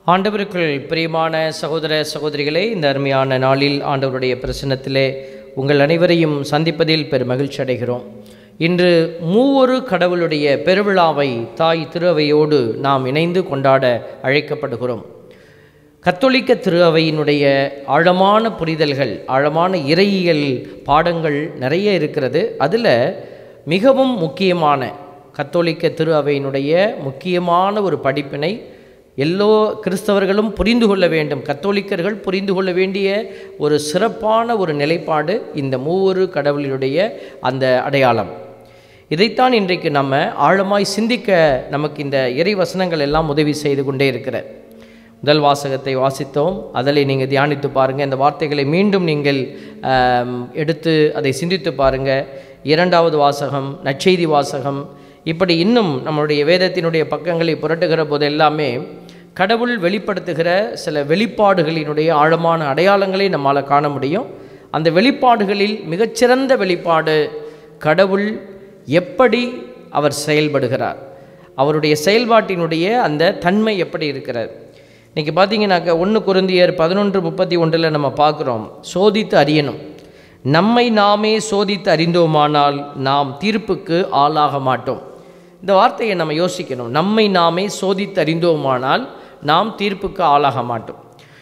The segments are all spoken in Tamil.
ஆண்டவருக்குள் பிரியமான சகோதர சகோதரிகளே இந்த அருமையான நாளில் ஆண்டவருடைய பிரசன்னத்திலே உங்கள் அனைவரையும் சந்திப்பதில் பெரும் மகிழ்ச்சி அடைகிறோம் இன்று மூவொரு கடவுளுடைய பெருவிழாவை தாய் திருவையோடு நாம் இணைந்து கொண்டாட அழைக்கப்படுகிறோம் கத்தோலிக்க திரு அவையினுடைய ஆழமான புரிதல்கள் ஆழமான இறையியல் பாடங்கள் நிறைய இருக்கிறது அதில் மிகவும் முக்கியமான கத்தோலிக்க திரு அவையினுடைய முக்கியமான ஒரு படிப்பினை எல்லோ கிறிஸ்தவர்களும் புரிந்து கொள்ள வேண்டும் கத்தோலிக்கர்கள் புரிந்து கொள்ள வேண்டிய ஒரு சிறப்பான ஒரு நிலைப்பாடு இந்த மூவொரு கடவுளினுடைய அந்த அடையாளம் இதைத்தான் இன்றைக்கு நம்ம ஆழமாய் சிந்திக்க நமக்கு இந்த இறை வசனங்கள் எல்லாம் உதவி செய்து கொண்டே இருக்கிற முதல் வாசகத்தை வாசித்தோம் அதில் நீங்கள் தியானித்து பாருங்கள் இந்த வார்த்தைகளை மீண்டும் நீங்கள் ஆம், எடுத்து அதை சிந்தித்து பாருங்கள் இரண்டாவது வாசகம் நற்செய்தி வாசகம் இப்படி இன்னும் நம்மளுடைய வேதத்தினுடைய பக்கங்களை புரட்டுகிற போது எல்லாமே கடவுள் வெளிப்படுத்துகிற சில வெளிப்பாடுகளினுடைய ஆழமான அடையாளங்களை நம்மால் காண முடியும் அந்த வெளிப்பாடுகளில் மிகச்சிறந்த வெளிப்பாடு கடவுள் எப்படி அவர் செயல்படுகிறார் அவருடைய செயல்பாட்டினுடைய அந்த தன்மை எப்படி இருக்கிறது இன்றைக்கி பார்த்தீங்கன்னாக்க ஒன்று குருந்தியர் பதினொன்று முப்பத்தி ஒன்றில் நம்ம பார்க்குறோம் சோதித்து அறியணும் நம்மை நாமே சோதித்து அறிந்தோமானால் நாம் தீர்ப்புக்கு ஆளாக மாட்டோம் இந்த வார்த்தையை நம்ம யோசிக்கணும் நம்மை நாமே சோதித்து அறிந்தோமானால் நாம் தீர்ப்புக்கு ஆளாக மாட்டோம்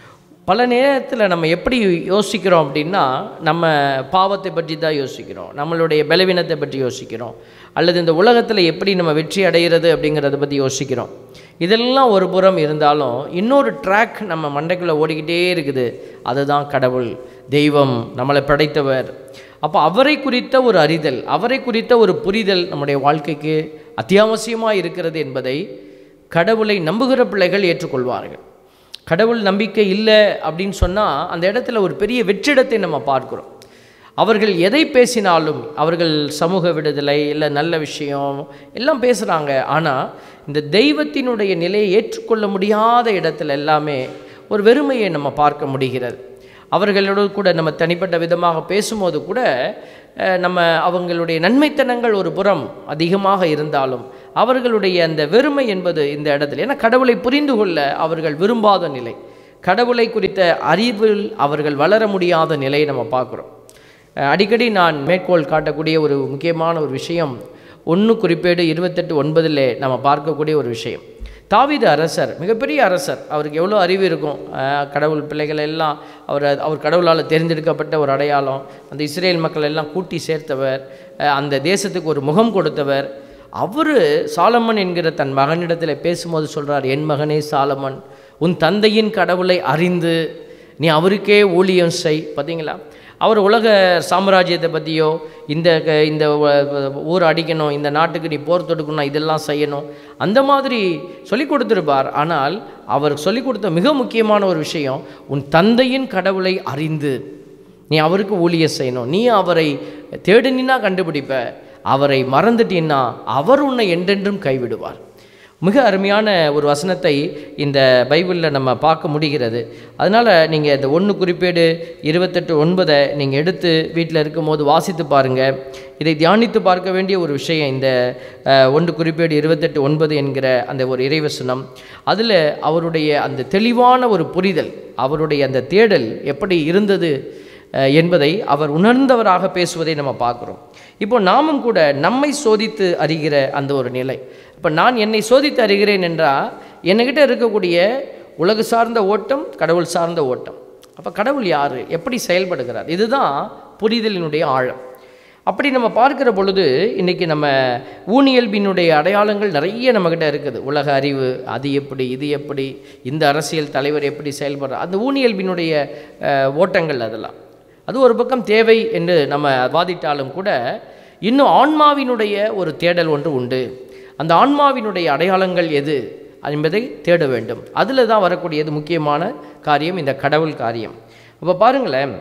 பல நேரத்தில் நம்ம எப்படி யோசிக்கிறோம் அப்படின்னா நம்ம பாவத்தை பற்றி தான் யோசிக்கிறோம் நம்மளுடைய பலவீனத்தை பற்றி யோசிக்கிறோம் அல்லது இந்த உலகத்தில் எப்படி நம்ம வெற்றி அடைகிறது அப்படிங்கிறத பற்றி யோசிக்கிறோம் இதெல்லாம் ஒரு புறம் இருந்தாலும் இன்னொரு ட்ராக் நம்ம மண்டைக்குள்ளே ஓடிக்கிட்டே இருக்குது அதுதான் கடவுள் தெய்வம் நம்மளை படைத்தவர் அப்போ அவரை குறித்த ஒரு அறிதல் அவரை குறித்த ஒரு புரிதல் நம்முடைய வாழ்க்கைக்கு அத்தியாவசியமாக இருக்கிறது என்பதை கடவுளை நம்புகிற பிள்ளைகள் ஏற்றுக்கொள்வார்கள் கடவுள் நம்பிக்கை இல்லை அப்படின்னு சொன்னால் அந்த இடத்துல ஒரு பெரிய வெற்றிடத்தை நம்ம பார்க்குறோம் அவர்கள் எதை பேசினாலும் அவர்கள் சமூக விடுதலை இல்லை நல்ல விஷயம் எல்லாம் பேசுகிறாங்க ஆனால் இந்த தெய்வத்தினுடைய நிலையை ஏற்றுக்கொள்ள முடியாத இடத்துல எல்லாமே ஒரு வெறுமையை நம்ம பார்க்க முடிகிறது அவர்களோடு கூட நம்ம தனிப்பட்ட விதமாக பேசும்போது கூட அஹ், நம்ம அவங்களுடைய நன்மைத்தனங்கள் ஒரு புறம் அதிகமாக இருந்தாலும் அவர்களுடைய அந்த வெறுமை என்பது இந்த இடத்துல ஏன்னா கடவுளை புரிந்து கொள்ள அவர்கள் விரும்பாத நிலை கடவுளை குறித்த அறிவில் அவர்கள் வளர முடியாத நிலையை நம்ம பார்க்குறோம் அஹ், அடிக்கடி நான் மேற்கோள் காட்டக்கூடிய ஒரு முக்கியமான ஒரு விஷயம் ஒன்று குறிப்பேடு இருபத்தெட்டு ஒன்பதில் நம்ம பார்க்கக்கூடிய ஒரு விஷயம் தாவீது அரசர் மிகப்பெரிய அரசர் அவருக்கு எவ்வளோ அறிவு இருக்கும் அஹ், கடவுள் பிள்ளைகள் எல்லாம் அவர் அவர் கடவுளால் தேர்ந்தெடுக்கப்பட்ட ஒரு அடையாளம் அந்த இஸ்ரேல் மக்கள் எல்லாம் கூட்டி சேர்த்தவர் அஹ், அந்த தேசத்துக்கு ஒரு முகம் கொடுத்தவர் அவர் சாலமன் என்கிற தன் மகனிடத்தில் பேசும்போது சொல்கிறார் என் மகனே சாலமன் உன் தந்தையின் கடவுளை அறிந்து நீ அவருக்கே ஊழியம் செய் பார்த்தீங்களா அவர் உலக சாம்ராஜ்யத்தை பற்றியோ இந்த க- இந்த வ- வ- ஊர் அடிக்கணும் இந்த நாட்டுக்கு நீ போர் தொடுக்கணும் இதெல்லாம் செய்யணும் அந்த மாதிரி சொல்லி கொடுத்துருப்பார் ஆனால் அவர் சொல்லி கொடுத்த மிக முக்கியமான ஒரு விஷயம் உன் தந்தையின் கடவுளை அறிந்து நீ அவருக்கு ஊழியம் செய்யணும் நீ அவரை தேடினா கண்டுபிடிப்ப அவரை மறந்துட்டீன்னா அவர் உன்னை என்றென்றும் கைவிடுவார் மிக அருமையான ஒரு வசனத்தை இந்த பைபிளில் நம்ம பார்க்க முடிகிறது அதனால் நீங்கள் இந்த ஒன்று குறிப்பேடு இருபத்தெட்டு ஒன்பதை நீங்கள் எடுத்து வீட்டில் இருக்கும்போது வாசித்து பாருங்கள் இதை தியானித்து பார்க்க வேண்டிய ஒரு விஷயம் இந்த அஹ், ஒன்று குறிப்பேடு இருபத்தெட்டு ஒன்பது என்கிற அந்த ஒரு இறைவசனம் அதில் அவருடைய அந்த தெளிவான ஒரு புரிதல் அவருடைய அந்த தேடல் எப்படி இருந்தது அஹ், என்பதை அவர் உணர்ந்தவராக பேசுவதை நம்ம பார்க்குறோம் இப்போ நாமும் கூட நம்மை சோதித்து அறிகிற அந்த ஒரு நிலை இப்போ நான் என்னை சோதித்து அறிகிறேன் என்றால் என்கிட்ட இருக்கக்கூடிய உலகு சார்ந்த ஓட்டம் கடவுள் சார்ந்த ஓட்டம் அப்போ கடவுள் யார் எப்படி செயல்படுகிறார் இதுதான் புரிதலினுடைய ஆழம் அப்படி நம்ம பார்க்கிற பொழுது இன்றைக்கி நம்ம ஊனியல்பினுடைய அடையாளங்கள் நிறைய நம்மக்கிட்ட இருக்குது உலக அறிவு அது எப்படி இது எப்படி இந்த அரசியல் தலைவர் எப்படி செயல்படுறார் அந்த ஊனியல்பினுடைய அஹ், ஓட்டங்கள் அதெல்லாம் அது ஒரு பக்கம் தேவை என்று நம்ம வாதிட்டாலும் கூட இன்னும் ஆன்மாவினுடைய ஒரு தேடல் ஒன்று உண்டு அந்த ஆன்மாவினுடைய அடையாளங்கள் எது என்பதை தேட வேண்டும் அதில் தான் வரக்கூடியது முக்கியமான காரியம் இந்த கடவுள் காரியம் அப்போ பாருங்களேன்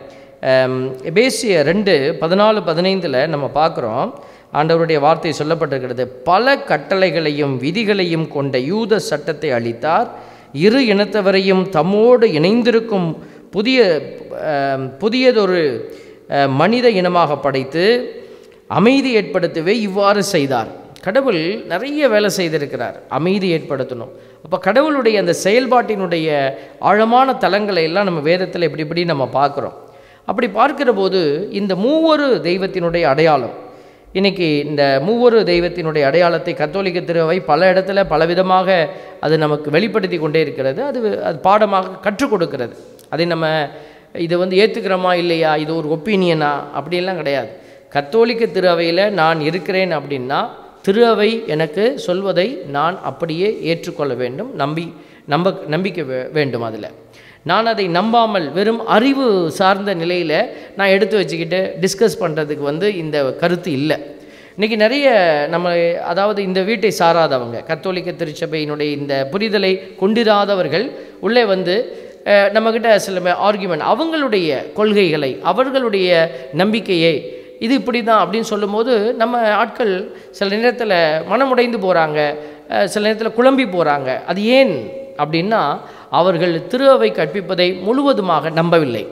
எபேசிய ரெண்டு பதினாலு பதினைந்தில் நம்ம பார்க்குறோம் ஆண்டவருடைய வார்த்தை சொல்லப்பட்டிருக்கிறது பல கட்டளைகளையும் விதிகளையும் கொண்ட யூத சட்டத்தை அளித்தார் இரு இனத்தவரையும் தம்மோடு இணைந்திருக்கும் புதிய அஹ், புதியதொரு அஹ், மனித இனமாக படைத்து அமைதி ஏற்படுத்தவே இவ்வாறு செய்தார் கடவுள் நிறைய வேலை செய்திருக்கிறார் அமைதி ஏற்படுத்தணும் அப்போ கடவுளுடைய அந்த செயல்பாட்டினுடைய ஆழமான தலங்களை எல்லாம் நம்ம வேதத்தில் இப்படி இப்படி நம்ம பார்க்குறோம் அப்படி பார்க்கிற போது இந்த மூவொரு தெய்வத்தினுடைய அடையாளம் இன்னைக்கு இந்த மூவொரு தெய்வத்தினுடைய அடையாளத்தை கத்தோலிக்க திருவை பல இடத்துல பலவிதமாக அது நமக்கு வெளிப்படுத்தி கொண்டே இருக்கிறது அது அது பாடமாக கற்றுக் கொடுக்கிறது அதை நம்ம இதை வந்து ஏற்றுக்கிறோமா இல்லையா இது ஒரு ஒப்பீனியனா அப்படியெல்லாம் கிடையாது கத்தோலிக்க திருவையில் நான் இருக்கிறேன் அப்படின்னா திருவை எனக்கு சொல்வதை நான் அப்படியே ஏற்றுக்கொள்ள வேண்டும் நம்பி நம்ப நம்பிக்கை வே- வேண்டும் அதில் நான் அதை நம்பாமல் வெறும் அறிவு சார்ந்த நிலையில் நான் எடுத்து வச்சுக்கிட்டு டிஸ்கஸ் பண்ணுறதுக்கு வந்து இந்த கருத்து இல்லை இன்றைக்கி நிறைய நம்ம அதாவது இந்த வீட்டை சாராதவங்க கத்தோலிக்க திருச்சபையினுடைய இந்த புரிதலை கொண்டிராதவர்கள் உள்ளே வந்து அஹ், நம்மக்கிட்ட சில ஆர்குமெண்ட் அவங்களுடைய கொள்கைகளை அவர்களுடைய நம்பிக்கையை இது இப்படி தான் அப்படின்னு சொல்லும்போது நம்ம ஆட்கள் சில நேரத்தில் மனமுடைந்து போகிறாங்க சில நேரத்தில் குழம்பி போகிறாங்க அது ஏன் அப்படின்னா அவர்கள் திரு அவை கற்பிப்பதை முழுவதுமாக நம்பவில்லை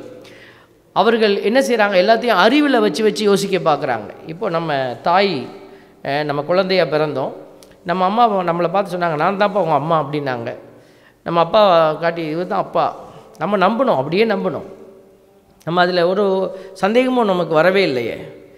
அவர்கள் என்ன செய்கிறாங்க எல்லாத்தையும் அறிவில் வச்சு வச்சு யோசிக்க பார்க்குறாங்க இப்போ நம்ம தாய் அஹ், நம்ம குழந்தையா பிறந்தோம் நம்ம அம்மா நம்மளை பார்த்து சொன்னாங்க நான் தான்ப்பா உங்கள் அம்மா அப்படின்னாங்க நம்ம அப்பா காட்டி இவர் தான் அப்பா நம்ம நம்பணும் அப்படியே நம்பணும் நம்ம அதில் ஒரு சந்தேகமும் நமக்கு வரவே இல்லையே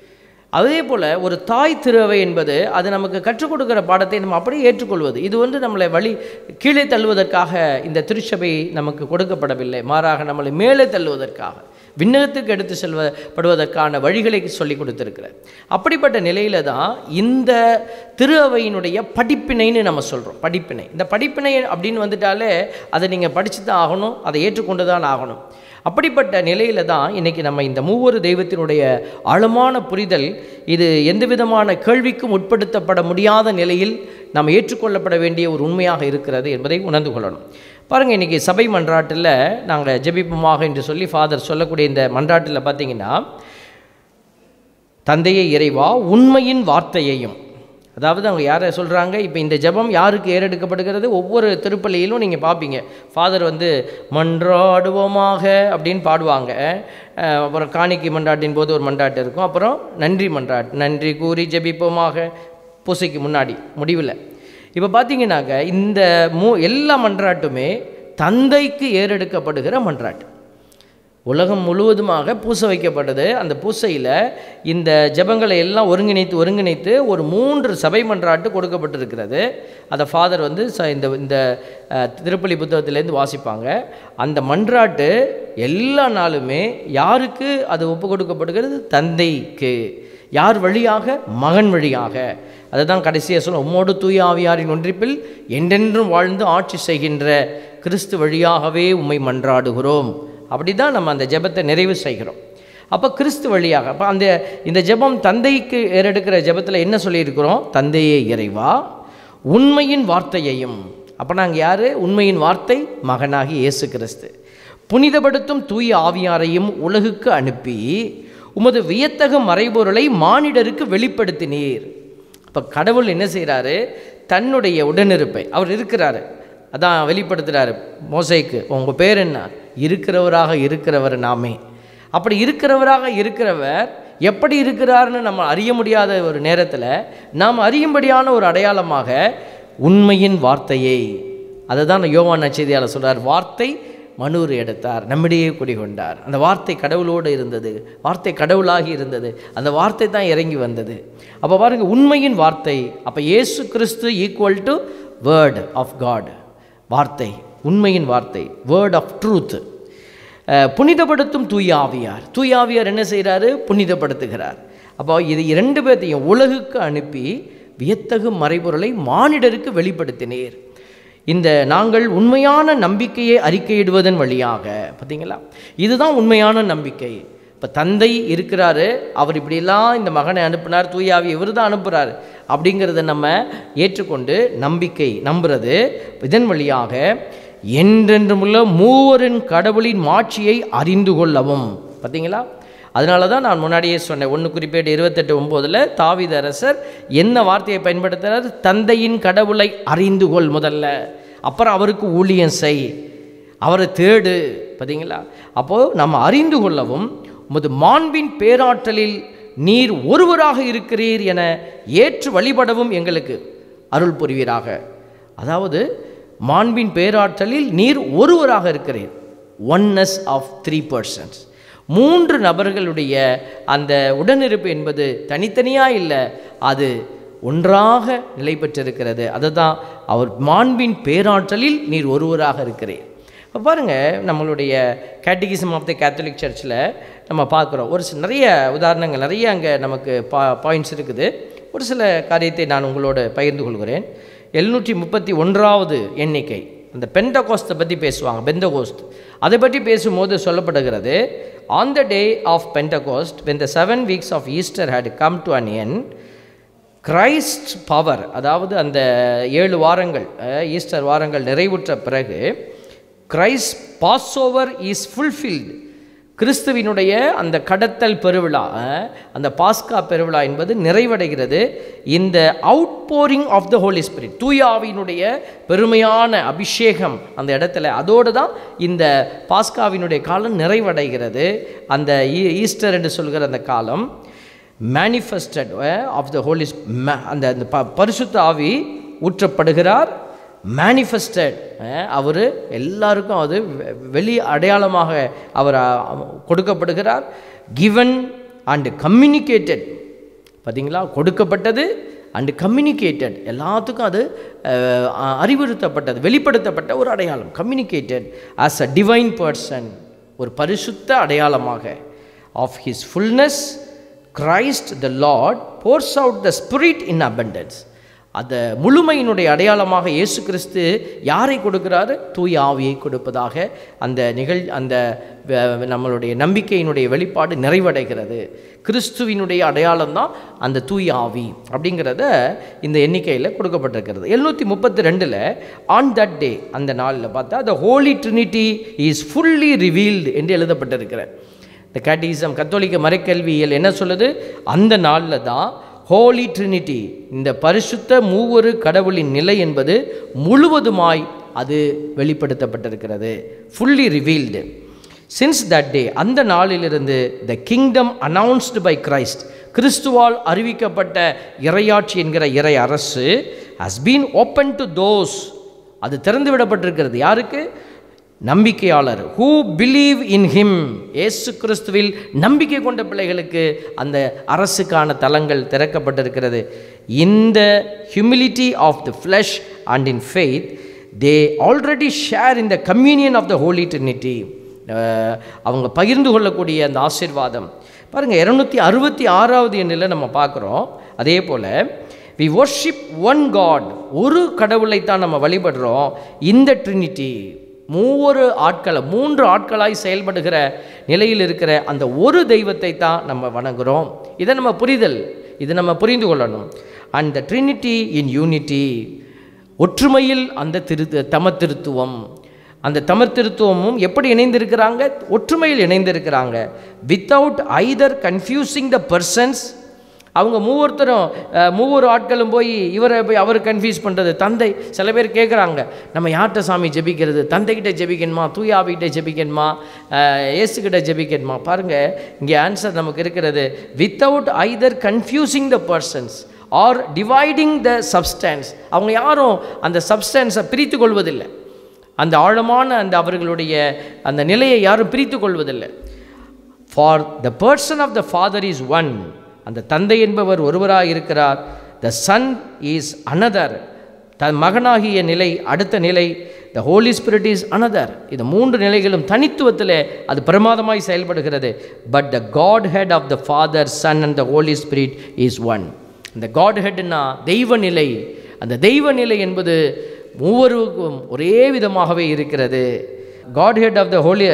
அதே போல் ஒரு தாய் திருவை என்பது அது நமக்கு கற்றுக் கொடுக்குற பாடத்தை நம்ம அப்படியே ஏற்றுக்கொள்வது இது வந்து நம்மளை வழி கீழே தள்ளுவதற்காக இந்த திருச்சபை நமக்கு கொடுக்கப்படவில்லை மாறாக நம்மளை மேலே தள்ளுவதற்காக விண்ணகத்துக்கு எடுத்து செல்வப்படுவதற்கான வழிகளை சொல்லி கொடுத்துருக்கிறார் அப்படிப்பட்ட நிலையில தான் இந்த திரு அவையினுடைய படிப்பினைன்னு நம்ம சொல்கிறோம் படிப்பினை இந்த படிப்பினை அப்படின்னு வந்துட்டாலே அதை நீங்கள் படித்து தான் ஆகணும் அதை ஏற்றுக்கொண்டு தான் ஆகணும் அப்படிப்பட்ட நிலையில தான் இன்னைக்கு நம்ம இந்த மூவொரு தெய்வத்தினுடைய ஆழமான புரிதல் இது எந்த விதமான கேள்விக்கும் உட்படுத்தப்பட முடியாத நிலையில் நாம் ஏற்றுக்கொள்ளப்பட வேண்டிய ஒரு உண்மையாக இருக்கிறது என்பதை உணர்ந்து கொள்ளணும் பாருங்கள் இன்றைக்கி சபை மன்றாட்டில் நாங்கள் ஜெபிப்போமாக என்று சொல்லி ஃபாதர் சொல்லக்கூடிய இந்த மன்றாட்டில் பார்த்தீங்கன்னா தந்தையை இறைவா உண்மையின் வார்த்தையையும் அதாவது அவங்க யாரை சொல்கிறாங்க இப்போ இந்த ஜெபம் யாருக்கு ஏறெடுக்கப்படுகிறது ஒவ்வொரு திருப்பலியிலும் நீங்கள் பார்ப்பீங்க ஃபாதர் வந்து மன்றாடுவோமாக அப்படின்னு பாடுவாங்க அஹ் அப்புறம் காணிக்கை மன்றாட்டின் போது ஒரு மன்றாட்டு இருக்கும் அப்புறம் நன்றி மன்றாட்டு நன்றி கூறி ஜெபிப்போமாக பூசைக்கு முன்னாடி முடிவில் இப்போ பார்த்தீங்கன்னாக்க இந்த மூ எல்லா மன்றாட்டுமே தந்தைக்கு ஏறெடுக்கப்படுகிற மன்றாட்டு உலகம் முழுவதுமாக பூசை வைக்கப்பட்டது அந்த பூசையில் இந்த ஜெபங்களை எல்லாம் ஒருங்கிணைத்து ஒருங்கிணைத்து ஒரு மூன்று சபை மன்றாட்டு கொடுக்கப்பட்டிருக்கிறது அதை ஃபாதர் வந்து ச இந்த இந்த அஹ், திருப்பலி புத்தகத்திலேருந்து வாசிப்பாங்க அந்த மன்றாட்டு எல்லா நாளுமே யாருக்கு அது ஒப்பு கொடுக்கப்படுகிறது தந்தைக்கு யார் வழியாக மகன் வழியாக அதுதான் கடைசியாக சொல்ல உம்மோடு தூய ஆவியாரின் ஒன்றிப்பில் என்றென்றும் வாழ்ந்து ஆட்சி செய்கின்ற கிறிஸ்து வழியாகவே உம்மை மன்றாடுகிறோம் அப்படி தான் நம்ம அந்த ஜெபத்தை நிறைவு செய்கிறோம் அப்போ கிறிஸ்து வழியாக அப்போ அந்த இந்த ஜெபம் தந்தைக்கு ஏறெடுக்கிற ஜெபத்தில் என்ன சொல்லியிருக்கிறோம் தந்தையே இறைவா உண்மையின் வார்த்தையையும் அப்போ நாங்கள் யார் உண்மையின் வார்த்தை மகனாகி இயேசு கிறிஸ்து புனிதப்படுத்தும் தூய ஆவியாரையும் உலகுக்கு அனுப்பி உமது வியத்தகு மறைபொருளை மானிடருக்கு வெளிப்படுத்தினீர் அப்போ கடவுள் என்ன செய்கிறாரு தன்னுடைய உடனிருப்பை அவர் இருக்கிறாரு அதான் வெளிப்படுத்துகிறாரு மோசைக்கு உங்கள் பேர் என்ன இருக்கிறவராக இருக்கிறவர் நாமே அப்படி இருக்கிறவராக இருக்கிறவர் எப்படி இருக்கிறாருன்னு நம்ம அறிய முடியாத ஒரு நேரத்தில் நாம் அறியும்படியான ஒரு அடையாளமாக உண்மையின் வார்த்தையை அதை தான் யோவான் நச்செய்தியாளர் சொல்றார் வார்த்தை மனூர் எடுத்தார் நம்மிடையே குடிகொண்டார் அந்த வார்த்தை கடவுளோடு இருந்தது வார்த்தை கடவுளாகி இருந்தது அந்த வார்த்தை தான் இறங்கி வந்தது அப்போ பாருங்க உண்மையின் வார்த்தை அப்போ இயேசு கிறிஸ்து equal to word of God வார்த்தை உண்மையின் வார்த்தை வேர்ட் ஆஃப் ட்ரூத் புனிதப்படுத்தும் தூய ஆவியார் தூய ஆவியார் என்ன செய்கிறாரு புனிதப்படுத்துகிறார் அப்போ இது இரண்டு பேர்த்தையும் உலகுக்கு அனுப்பி வியத்தகு மறைபொருளை மானிடருக்கு வெளிப்படுத்தினீர் இந்த நாங்கள் உண்மையான நம்பிக்கையை அறிக்கையிடுவதன் வழியாக பார்த்தீங்களா இதுதான் உண்மையான நம்பிக்கை இப்போ தந்தை இருக்கிறாரு அவர் இப்படியெல்லாம் இந்த மகனை அனுப்புனார் தூயாவி இவர் தான் அனுப்புகிறார் அப்படிங்கிறத நம்ம ஏற்றுக்கொண்டு நம்பிக்கை நம்புறது இதன் வழியாக என்றென்றுமுள்ள மூவரின் கடவுளின் மாட்சியை அறிந்து கொள்ளவும் பார்த்தீங்களா அதனால தான் நான் முன்னாடியே சொன்னேன் ஒன்று குறிப்பேடு இருபத்தெட்டு ஒம்போதில் தாவீது அரசர் என்ன வார்த்தையை பயன்படுத்துகிறார் தந்தையின் கடவுளை அறிந்து கொள் முதல்ல அப்புறம் அவருக்கு ஊழியம் செய் அவரை தேடு பார்த்தீங்களா அப்போது நம்ம அறிந்து கொள்ளவும் உமது மாண்பின் பேராற்றலில் நீர் ஒருவராக இருக்கிறீர் என ஏற்று வழிபடவும் எங்களுக்கு அருள் புரிவீராக அதாவது மாண்பின் பேராற்றலில் நீர் ஒருவராக இருக்கிறீர் ஒன்னஸ் ஆஃப் த்ரீ பர்சன்ஸ் மூன்று நபர்களுடைய அந்த உடனிருப்பு என்பது தனித்தனியாக இல்லை அது ஒன்றாக நிலை பெற்றிருக்கிறது அதுதான் அவர் மாண்பின் பேராற்றலில் நீர் ஒருவராக இருக்கிறீர் இப்போ பாருங்கள் நம்மளுடைய கேட்டகிசம் ஆஃப் த கேத்தலிக் சர்ச்சில் நம்ம பார்க்குறோம் ஒரு சில நிறைய உதாரணங்கள் நிறைய அங்கே நமக்கு பா பாயிண்ட்ஸ் இருக்குது ஒரு சில காரியத்தை நான் உங்களோட பகிர்ந்து கொள்கிறேன் எழுநூற்றி முப்பத்தி ஒன்றாவது எண்ணிக்கை அந்த பெண்டகோஸ்தை பற்றி பேசுவாங்க பெந்தகோஸ்த் அதை பற்றி பேசும்போது சொல்லப்படுகிறது on the day of Pentecost when the seven weeks of Easter had come to an end Christ power அதாவது அந்த ஏழு வாரங்கள் அஹ், ஈஸ்டர் வாரங்கள் நிறைவுற்ற பிறகு Christ Passover is fulfilled கிறிஸ்துவினுடைய அந்த கடத்தல் பெருவிழா அஹ், அந்த பாஸ்கா பெருவிழா என்பது நிறைவடைகிறது இந்த outpouring of the Holy Spirit தூயாவினுடைய பெருமையான அபிஷேகம் அந்த இடத்துல அதோடு தான் இந்த பாஸ்காவினுடைய காலம் நிறைவடைகிறது அந்த ஈ- ஈஸ்டர் என்று சொல்கிற அந்த காலம் மேனிஃபெஸ்டட் ஆஃப் த ஹோலி அந்த அந்த ப பரிசுத்த ஆவி ஊற்றப்படுகிறார் மேனிஃபெஸ்டட் அவர் எல்லாருக்கும் அது வெ- வெளி அடையாளமாக அவர் அ, கொடுக்கப்படுகிறார் கிவன் அண்ட் கம்யூனிகேட்டட் பார்த்தீங்களா கொடுக்கப்பட்டது அண்ட் கம்யூனிகேட்டட் எல்லாத்துக்கும் அது அஹ், அ- அறிவுறுத்தப்பட்டது வெளிப்படுத்தப்பட்ட ஒரு அடையாளம் communicated as a divine person ஒரு பரிசுத்த அடையாளமாக of his fullness Christ the Lord pours out the spirit in abundance அந்த முழுமையினுடைய அடையாளமாக இயேசு கிறிஸ்து யாரை கொடுக்கிறாரு தூய ஆவியை கொடுப்பதாக அந்த நிகழ் அந்த வ- நம்மளுடைய நம்பிக்கையினுடைய வெளிப்பாடு நிறைவடைகிறது கிறிஸ்துவினுடைய அடையாளம் தான் அந்த தூய ஆவி அப்படிங்கிறத இந்த எண்ணிக்கையில் கொடுக்கப்பட்டிருக்கிறது எழுநூற்றி முப்பத்தி ரெண்டில் ஆன் தட் டே அந்த நாளில் பார்த்தா the Holy Trinity is fully revealed என்று எழுதப்பட்டிருக்கிறது இந்த கேட்டிசம் கத்தோலிக்க மறைக்கல்வியல் என்ன சொல்லுது அந்த நாளில் தான் ஹோலி ட்ரினிட்டி இந்த பரிசுத்த மூவொரு கடவுளின் நிலை என்பது முழுவதுமாய் அது வெளிப்படுத்தப்பட்டிருக்கிறது fully revealed since that day அந்த நாளிலிருந்து the kingdom announced by Christ கிறிஸ்துவால் அறிவிக்கப்பட்ட இறையாட்சி என்கிற இறை அரசு has been open to those அது திறந்து விடப்பட்டிருக்கிறது யாருக்கு நம்பிக்கையாளர் ஹூ பிலீவ் இன் ஹிம் இயேசு கிறிஸ்துவில் நம்பிக்கை கொண்ட பிள்ளைகளுக்கு அந்த அரசுக்கான தலங்கள் திறக்கப்பட்டிருக்கிறது இந்த humility of the flesh and in faith they already share in the communion of the Holy Trinity அவங்க பகிர்ந்து கொள்ளக்கூடிய அந்த ஆசீர்வாதம் பாருங்கள் இரநூத்தி அறுபத்தி ஆறாவது எண்ணில் நம்ம பார்க்குறோம் அதே போல் வி worship ஒன் காட் ஒரு கடவுளை தான் நம்ம வழிபடுறோம் இந்த ட்ரினிட்டி மூவொரு ஆட்களை மூன்று ஆட்களாய் செயல்படுகிற நிலையில் இருக்கிற அந்த ஒரு தெய்வத்தை தான் நம்ம வணங்குறோம் இதை நம்ம புரிதல் இதை நம்ம புரிந்து கொள்ளணும் and the Trinity in unity ஒற்றுமையில் அந்த திரு தம திருத்துவம் அந்த தமர் திருத்துவமும் எப்படி இணைந்திருக்கிறாங்க ஒற்றுமையில் இணைந்திருக்கிறாங்க without either confusing the persons அவங்க மூவொருத்தரும் அஹ், மூவொரு ஆட்களும் போய் இவரை போய் அவர் கன்ஃபியூஸ் பண்ணுறது தந்தை சில பேர் கேட்குறாங்க நம்ம யார்கிட்ட சாமி ஜெபிக்கிறது தந்தைக்கிட்ட ஜெபிக்கணுமா தூயாவிகிட்ட ஜெபிக்கணுமா அஹ், இயேசுகிட்ட ஜெபிக்கணுமா பாருங்கள் இங்கே ஆன்சர் நமக்கு இருக்கிறது without either confusing the persons or dividing the substance அவங்க யாரும் அந்த சப்ஸ்டன்ஸை பிரித்து கொள்வதில்லை அந்த ஆழமான அந்த அவர்களுடைய அந்த நிலையை யாரும் பிரித்து கொள்வதில்லை for the person of the Father is one அந்த தந்தை என்பவர் ஒருவராக இருக்கிறார் த சன் இஸ் அனதர் தன் மகனாகிய நிலை அடுத்த நிலை the Holy Spirit is another இது மூன்று நிலைகளும் தனித்துவத்தில் அது பிரமாதமாய் செயல்படுகிறது but the Godhead of the Father Son and the Holy Spirit is one இந்த காட் ஹெட்னா தெய்வ நிலை அந்த தெய்வ நிலை என்பது மூவருக்கும் ஒரே விதமாகவே இருக்கிறது Godhead of the Holy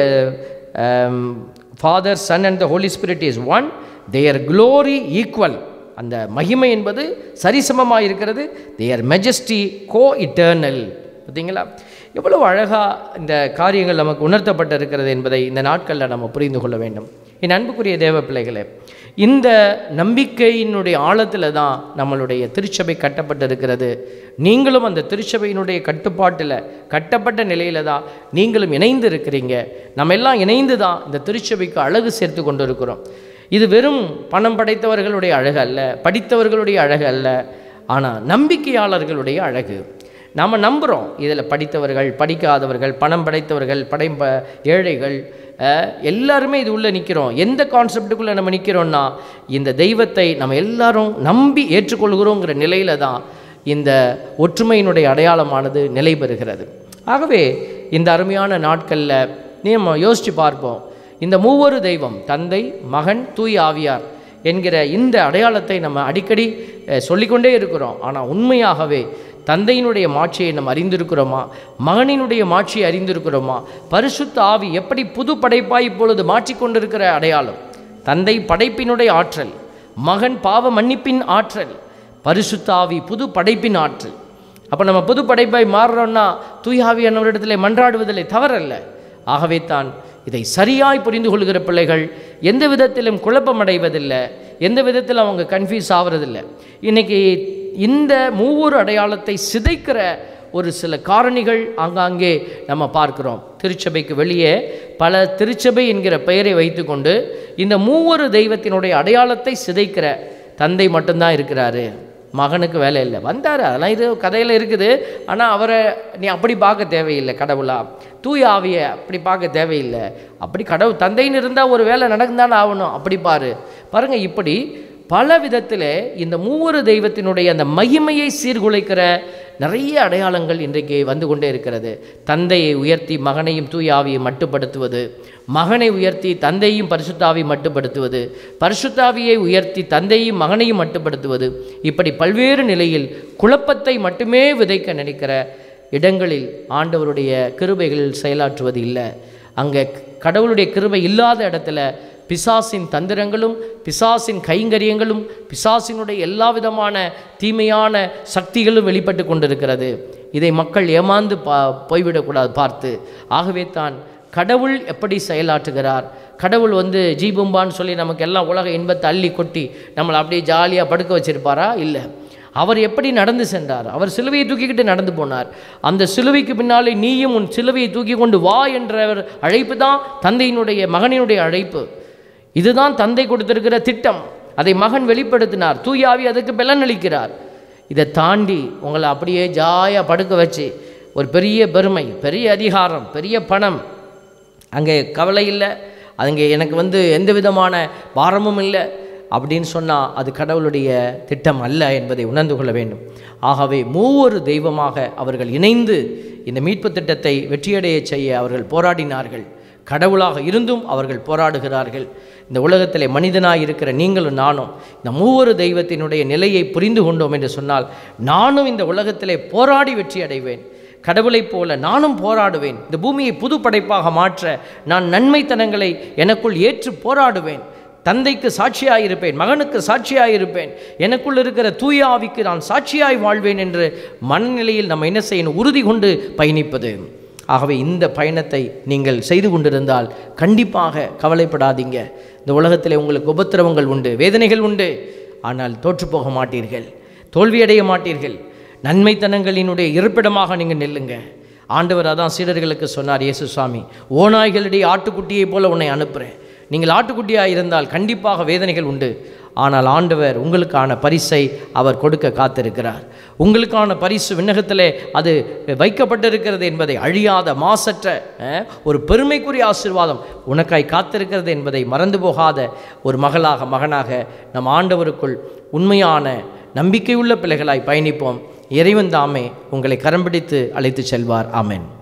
Father Son and the Holy Spirit is one their glory equal அந்த மகிமை என்பது சரிசமமாக இருக்கிறது தேர் மெஜஸ்டி கோ இட்டர்னல் பார்த்தீங்களா எவ்வளவு அழகாக இந்த காரியங்கள் நமக்கு உணர்த்தப்பட்டிருக்கிறது என்பதை இந்த நாட்களில் நம்ம புரிந்து கொள்ள வேண்டும் என் அன்புக்குரிய தேவ பிள்ளைகளே இந்த நம்பிக்கையினுடைய ஆழத்தில் தான் நம்மளுடைய திருச்சபை கட்டப்பட்டிருக்கிறது நீங்களும் அந்த திருச்சபையினுடைய கட்டுப்பாட்டில் கட்டப்பட்ட நிலையில் தான் நீங்களும் இணைந்து இருக்கிறீங்க நம்ம எல்லாம் இணைந்து தான் இந்த திருச்சபைக்கு அழகு சேர்த்து கொண்டு இருக்கிறோம் இது வெறும் பணம் படைத்தவர்களுடைய அழகு அல்ல படித்தவர்களுடைய அழகு அல்ல ஆனால் நம்பிக்கையாளர்களுடைய அழகு நாம் நம்புகிறோம் இதில் படித்தவர்கள் படிக்காதவர்கள் பணம் படைத்தவர்கள் படை ப- ஏழைகள் அஹ், எல்லாருமே இது உள்ளே நிற்கிறோம் எந்த கான்செப்டுக்குள்ளே நம்ம நிற்கிறோம்னா இந்த தெய்வத்தை நம்ம எல்லாரும் நம்பி ஏற்றுக்கொள்கிறோங்கிற நிலையில தான் இந்த ஒற்றுமையினுடைய அடையாளமானது நிலை பெறுகிறது ஆகவே இந்த அருமையான நாட்களில் நம்ம யோசித்து பார்ப்போம் இந்த மூவொரு தெய்வம் தந்தை மகன் தூய் ஆவியார் என்கிற இந்த அடையாளத்தை நம்ம அடிக்கடி அஹ், சொல்லிக்கொண்டே இருக்கிறோம் ஆனால் உண்மையாகவே தந்தையினுடைய மாட்சியை நம்ம அறிந்திருக்கிறோமா மகனினுடைய மாட்சியை அறிந்திருக்கிறோமா பரிசுத்த ஆவி எப்படி புது படைப்பாய் இப்பொழுது மாற்றிக்கொண்டிருக்கிற அடையாளம் தந்தை படைப்பினுடைய ஆற்றல் மகன் பாவ மன்னிப்பின் ஆற்றல் பரிசுத்த ஆவி புது படைப்பின் ஆற்றல் அப்போ நம்ம புது படைப்பாய் மாறுறோம்னா தூயாவியானவரிடத்திலே மன்றாடுவதில்லை தவறல்ல ஆகவே தான் இதை சரியாய் புரிந்து கொள்கிற பிள்ளைகள் எந்த விதத்திலும் குழப்பமடைவதில்லை எந்த விதத்திலும் அவங்க கன்ஃபியூஸ் ஆகிறதில்லை இன்னைக்கு இந்த மூவொரு அடையாளத்தை சிதைக்கிற ஒரு சில காரணிகள் ஆங்காங்கே நம்ம பார்க்கிறோம் திருச்சபைக்கு வெளியே பல திருச்சபை என்கிற பெயரை வைத்துக்கொண்டு இந்த மூவொரு தெய்வத்தினுடைய அடையாளத்தை சிதைக்கிற தந்தை மட்டும்தான் இருக்கிறாரு மகனுக்கு வேலை இல்லை வந்தார் அதெல்லாம் இது கதையில் இருக்குது ஆனால் அவரை நீ அப்படி பார்க்க தேவையில்லை கடவுளா தூய ஆவியை அப்படி பார்க்க தேவையில்லை அப்படி கடவுள் தந்தைன்னு இருந்தால் ஒரு வேலை நடந்தானே ஆகணும் அப்படி பாரு பாருங்க இப்படி பல விதத்தில் இந்த மூவொரு தெய்வத்தினுடைய அந்த மகிமையை சீர்குலைக்கிற நிறைய அடையாளங்கள் இன்றைக்கு வந்து கொண்டே இருக்கிறது தந்தையை உயர்த்தி மகனையும் தூய ஆவியை மட்டுப்படுத்துவது மகனை உயர்த்தி தந்தையும் பரிசுத்தாவியை மட்டுப்படுத்துவது பரிசுத்தாவியை உயர்த்தி தந்தையும் மகனையும் மட்டுப்படுத்துவது இப்படி பல்வேறு நிலையில் குழப்பத்தை மட்டுமே விதைக்க நினைக்கிற இடங்களில் ஆண்டவருடைய கிருபைகள் செயலாற்றுவது இல்லை அங்கே கடவுளுடைய கிருபை இல்லாத இடத்துல பிசாசின் தந்திரங்களும் பிசாசின் கைங்கரியங்களும் பிசாசினுடைய எல்லா விதமான தீமையான சக்திகளும் வெளிப்பட்டு கொண்டிருக்கிறது இதை மக்கள் ஏமாந்து பா போய்விடக்கூடாது பார்த்து ஆகவே தான் கடவுள் எப்படி செயலாற்றுகிறார் கடவுள் வந்து ஜீபும்பான்னு சொல்லி நமக்கு எல்லாம் உலக இன்பத்தை அள்ளி கொட்டி நம்மளை அப்படியே ஜாலியாக படுக்க வச்சிருப்பாரா இல்லை அவர் எப்படி நடந்து சென்றார் அவர் சிலுவையை தூக்கிக்கிட்டு நடந்து போனார் அந்த சிலுவைக்கு பின்னாலே நீயும் உன் சிலுவையை தூக்கி கொண்டு வா என்ற அழைப்பு தான் தந்தையினுடைய மகனினுடைய அழைப்பு இதுதான் தந்தை கொடுத்திருக்கிற திட்டம் அதை மகன் வெளிப்படுத்தினார் தூயாவி அதுக்கு பலனளிக்கிறார் இதை தாண்டி உங்களை அப்படியே ஜாயாக படுக்க வச்சு ஒரு பெரிய பெருமை பெரிய அதிகாரம் பெரிய பணம் அங்கே கவலை இல்லை அங்கே எனக்கு வந்து எந்த விதமான பாரமும் இல்லை அப்படின்னு சொன்னால் அது கடவுளுடைய திட்டம் அல்ல என்பதை உணர்ந்து கொள்ள வேண்டும் ஆகவே மூவொரு தெய்வமாக அவர்கள் இணைந்து இந்த மீட்பு திட்டத்தை வெற்றியடையச் செய்ய அவர்கள் போராடினார்கள் கடவுளாக இருந்தும் அவர்கள் போராடுகிறார்கள் இந்த உலகத்திலே மனிதனாய் இருக்கிற நீங்களும் நானும் இந்த மூவொரு தெய்வத்தினுடைய நிலையை புரிந்து கொண்டோம் என்று சொன்னால் நானும் இந்த உலகத்திலே போராடி வெற்றி அடைவேன் கடவுளைப் போல நானும் போராடுவேன் இந்த பூமியை புது படைப்பாக மாற்ற நான் நன்மைத்தனங்களை எனக்குள் ஏற்று போராடுவேன் தந்தைக்கு சாட்சியாயிருப்பேன் மகனுக்கு சாட்சியாயிருப்பேன் எனக்குள் இருக்கிற தூய ஆவிக்கு நான் சாட்சியாய் வாழ்வேன் என்று மனநிலையில் நம்ம என்ன செய்யணும் உறுதி கொண்டு பயணிப்பது ஆகவே இந்த பயணத்தை நீங்கள் செய்து கொண்டிருந்தால் கண்டிப்பாக கவலைப்படாதீங்க இந்த உலகத்திலே உங்களுக்கு உபத்திரவங்கள் உண்டு வேதனைகள் உண்டு ஆனால் தோற்று போக மாட்டீர்கள் தோல்வியடைய மாட்டீர்கள் நன்மைத்தனங்களினுடைய இருப்பிடமாக நீங்கள் நில்லுங்க ஆண்டவர் அதான் சீடர்களுக்கு சொன்னார் இயேசு சுவாமி ஓநாய்களிடையே ஆட்டுக்குட்டியைப் போல உன்னை அனுப்புகிறேன் நீங்கள் ஆட்டுக்குட்டியாக இருந்தால் கண்டிப்பாக வேதனைகள் உண்டு ஆனால் ஆண்டவர் உங்களுக்கான பரிசை அவர் கொடுக்க காத்திருக்கிறார் உங்களுக்கான பரிசு விண்ணகத்திலே அது வைக்கப்பட்டிருக்கிறது என்பதை அழியாத மாசற்ற அஹ், ஒரு பெருமைக்குரிய ஆசீர்வாதம் உனக்காய் காத்திருக்கிறது என்பதை மறந்து போகாத ஒரு மகளாக மகனாக நம் ஆண்டவருக்குள் உண்மையான நம்பிக்கையுள்ள பிள்ளைகளாய் பயணிப்போம் இறைவன் தாமே உங்களை கரம் பிடித்து அழைத்து செல்வார் ஆமென்